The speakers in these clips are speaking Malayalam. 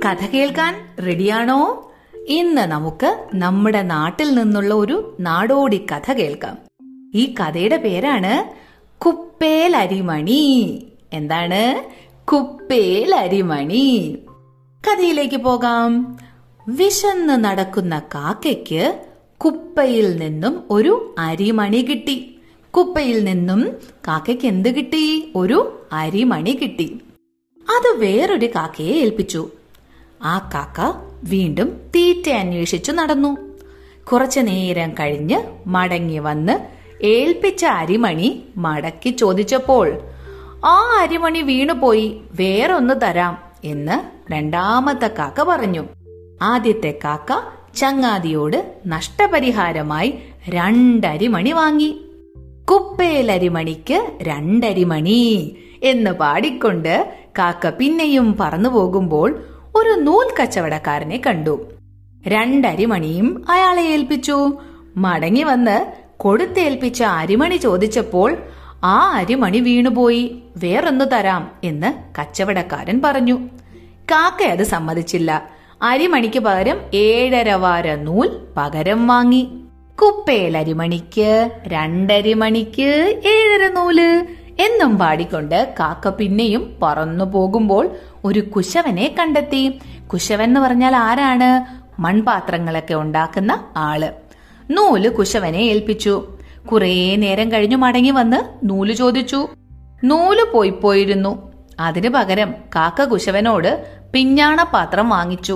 കഥ കേൾക്കാൻ റെഡിയാണോ ഇന്ന് നമുക്ക് നമ്മുടെ നാട്ടിൽ നിന്നുള്ള ഒരു നാടോടി കഥ കേൾക്കാം ഈ കഥയുടെ പേരാണ് കുപ്പേൽ അരിമണി എന്താണ് കുപ്പേൽ അരിമണി കഥയിലേക്ക് പോകാം വിശന്ന് നടക്കുന്ന കാക്കയ്ക്ക് കുപ്പയിൽ നിന്നും ഒരു അരിമണി കിട്ടി കുപ്പയിൽ നിന്നും കാക്കയ്ക്ക് എന്ത് കിട്ടി ഒരു അരിമണി കിട്ടി അത് വേറൊരു കാക്കയെ ഏൽപ്പിച്ചു ആ കാക്ക വീണ്ടും തീറ്റ അന്വേഷിച്ചു നടന്നു കുറച്ചു നേരം കഴിഞ്ഞ് മടങ്ങി വന്ന് ഏൽപ്പിച്ച അരിമണി മടക്കി ചോദിച്ചപ്പോൾ ആ അരിമണി വീണുപോയി വേറൊന്ന് തരാം എന്ന് രണ്ടാമത്തെ കാക്ക പറഞ്ഞു ആദ്യത്തെ കാക്ക ചങ്ങാതിയോട് നഷ്ടപരിഹാരമായി രണ്ടരിമണി വാങ്ങി കുപ്പേലരിമണിക്ക് രണ്ടരിമണി എന്ന് പാടിക്കൊണ്ട് കാക്ക പിന്നെയും പറന്നു പോകുമ്പോൾ ഒരു നൂൽ കച്ചവടക്കാരനെ കണ്ടു രണ്ടരിമണിയും അയാളെ ഏൽപ്പിച്ചു മടങ്ങി വന്ന് കൊടുത്തേൽപ്പിച്ച അരിമണി ചോദിച്ചപ്പോൾ ആ അരിമണി വീണുപോയി വേറൊന്നു തരാം എന്ന് കച്ചവടക്കാരൻ പറഞ്ഞു കാക്ക അത് സമ്മതിച്ചില്ല അരിമണിക്ക് പകരം ഏഴര വാര നൂൽ പകരം വാങ്ങി കുപ്പേലരിമണിക്ക് രണ്ടരിമണിക്ക് ഏഴര നൂല് എന്നും പാടിക്കൊണ്ട് കാക്ക പിന്നെയും പറന്നു പോകുമ്പോൾ ഒരു കുശവനെ കണ്ടെത്തി കുശവൻ എന്ന് പറഞ്ഞാൽ ആരാണ് മൺപാത്രങ്ങളൊക്കെ ഉണ്ടാക്കുന്ന ആള് നൂല് കുശവനെ ഏൽപ്പിച്ചു കുറേ നേരം കഴിഞ്ഞു മടങ്ങി വന്ന് നൂല് ചോദിച്ചു നൂല് പോയി പോയിരുന്നു അതിനു പകരം കാക്ക കുശവനോട് പിഞ്ഞാണ പാത്രം വാങ്ങിച്ചു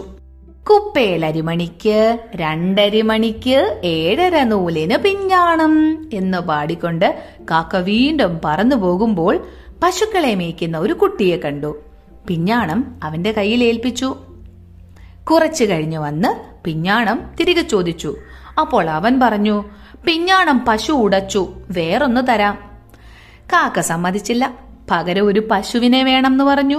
കുപ്പേലരിമണിക്ക് രണ്ടരിമണിക്ക് ഏഴര നൂലിന് പിഞ്ഞാണം എന്ന് പാടിക്കൊണ്ട് കാക്ക വീണ്ടും പറന്നു പോകുമ്പോൾ പശുക്കളെ മേയ്ക്കുന്ന ഒരു കുട്ടിയെ കണ്ടു പിഞ്ഞാണം അവന്റെ കയ്യിൽ ഏൽപ്പിച്ചു കുറച്ചു കഴിഞ്ഞു വന്ന് പിഞ്ഞാണം തിരികെ ചോദിച്ചു അപ്പോൾ അവൻ പറഞ്ഞു പിഞ്ഞാണം പശു ഉടച്ചു വേറൊന്ന് തരാം കാക്ക സമ്മതിച്ചില്ല പകരം ഒരു പശുവിനെ വേണമെന്ന് പറഞ്ഞു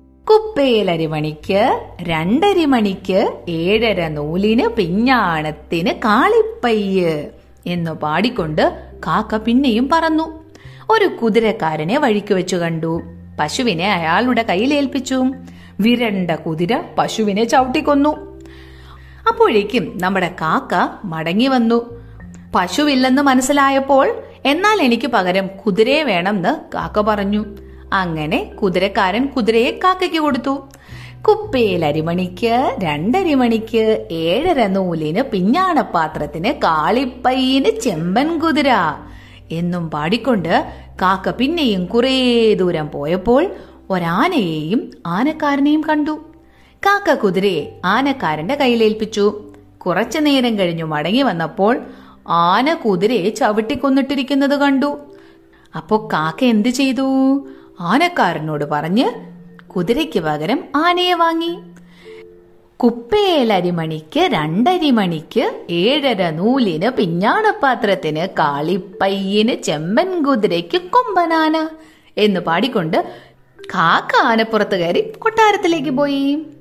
കുപ്പേലരിമണിക്ക് രണ്ടരിമണിക്ക് ഏഴര നൂലിന് പിഞ്ഞാണത്തിന് കാളിപ്പയ്യ് എന്നു പാടിക്കൊണ്ട് കാക്ക പിന്നെയും പറന്നു ഒരു കുതിരക്കാരനെ വഴിക്ക് വെച്ചു കണ്ടു പശുവിനെ അയാളുടെ കയ്യിൽ ഏൽപ്പിച്ചു വിരണ്ട കുതിര പശുവിനെ ചവിട്ടിക്കൊന്നു അപ്പോഴേക്കും നമ്മുടെ കാക്ക മടങ്ങി വന്നു പശുവില്ലെന്ന് മനസ്സിലായപ്പോൾ എന്നാൽ എനിക്ക് പകരം കുതിരയെ വേണമെന്ന് കാക്ക പറഞ്ഞു അങ്ങനെ കുതിരക്കാരൻ കുതിരയെ കാക്കയ്ക്ക് കൊടുത്തു കുപ്പേലരിമണിക്ക് രണ്ടരിമണിക്ക് ഏഴര നൂലിന് പിഞ്ഞാണപ്പാത്രത്തിന് കാളിപ്പയ്യന് ചെമ്പൻ കുതിര എന്നും പാടിക്കൊണ്ട് കാക്ക പിന്നെയും കുറേ ദൂരം പോയപ്പോൾ ഒരാനയെയും ആനക്കാരനെയും കണ്ടു കാക്ക കുതിരയെ ആനക്കാരന്റെ കയ്യിലേൽപ്പിച്ചു കുറച്ചു നേരം കഴിഞ്ഞു മടങ്ങി വന്നപ്പോൾ ആന കുതിരയെ ചവിട്ടിക്കൊന്നിട്ടിരിക്കുന്നത് കണ്ടു അപ്പോ കാക്ക എന്തു ചെയ്തു ആനക്കാരനോട് പറഞ്ഞ് കുതിരയ്ക്ക് പകരം ആനയെ വാങ്ങി കുപ്പേലരിമണിക്ക് രണ്ടരിമണിക്ക് ഏഴര നൂലിന് പിഞ്ഞാണപ്പാത്രത്തിന് കാളിപ്പയ്യന് ചെമ്പൻ കുതിരയ്ക്ക് കൊമ്പനാന എന്ന് പാടിക്കൊണ്ട് കാക്ക ആനപ്പുറത്ത് കയറി കൊട്ടാരത്തിലേക്ക് പോയി